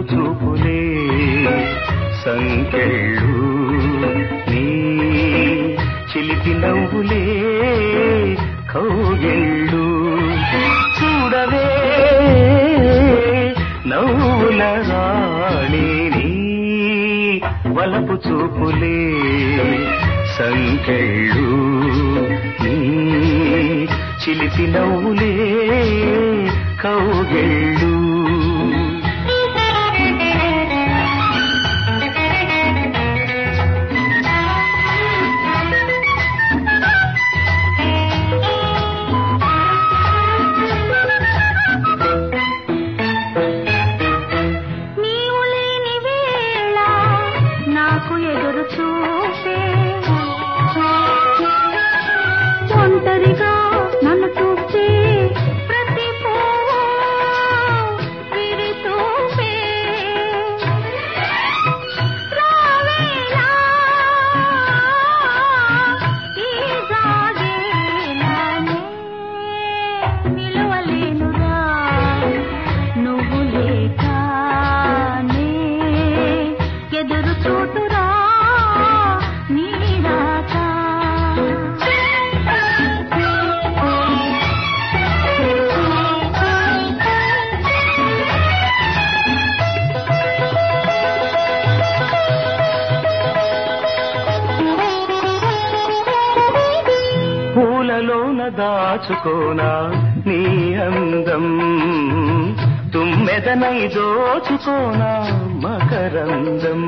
చూపులే సంకెళ్ళు నీ చిలిపి నవ్వులే కౌగిళ్ళు చూడవే నవ్వుల రాణిని వలపు చూపులే సంకెళ్ళు నీ చిలిపి నవ్వులే కౌగిళ్ళు నీవు లేని వేళ నాకు ఎదురు చూపే ఒంటరిగా నన్ను చూస్తే ప్రతి పువ్వు విరితూపే. రావేలా ఈ జాగేలానే నిలవలేనుగా నువ్వు లేకానే ఎదురు చూటురా నీరాక పూలలోన దాచుకోనా నీ అందం తుమ్మెదనై దోచుకోనా మకరందం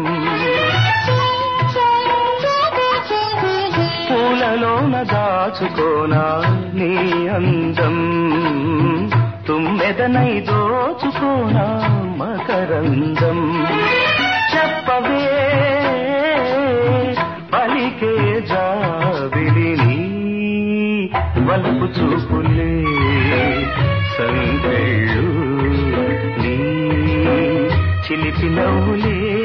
పూలలోన దాచుకోనా నీ అందం తుమ్మెదనై దోచుకోనా మకరందం చెప్పవే పలికే జాబిలిని వలపు చూపులే సంగళ్ళు నీ చిలిపి నవ్వులే